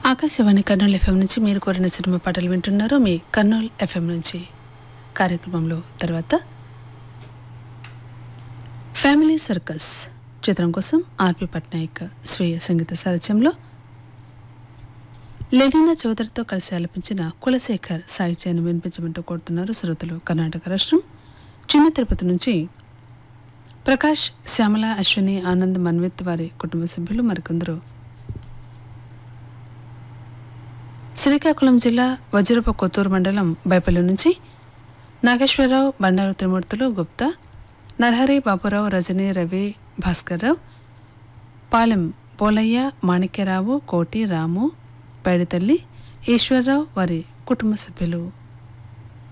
Akashvani Kurnool FM నుంచి మీరు కోరిన సినిమా పాటలు వింటున్నారు మీ కర్నూలు ఎఫ్ఎం నుంచి కార్యక్రమంలో తర్వాత ఫ్యామిలీ సర్కస్ చిత్రం కోసం ఆర్పి పట్నాయక్ స్వీయ సంగీత సారథ్యంలో లెలినా చౌదరితో కలిసి ఆలపించిన కులశేఖర్ సాహిత్యాన్ని వినిపించమంటూ కోరుతున్నారు శ్రోతలు కర్ణాటక రాష్ట్రం చిన్న తిరుపతి నుంచి ప్రకాష్ శ్యామల అశ్విని ఆనంద్ మన్విత్ వారి కుటుంబ సభ్యులు మరికొందరు శ్రీకాకుళం జిల్లా వజ్రప కొత్తూరు మండలం బైపల్లి నుంచి నాగేశ్వరరావు బండారు త్రిమూర్తులు గుప్తా నరహరి బాబురావు రజని రవి భాస్కర్రావు పాలెం పోలయ్య మాణిక్యరావు కోటి రాము పైడితల్లి ఈశ్వరరావు వారి కుటుంబ సభ్యులు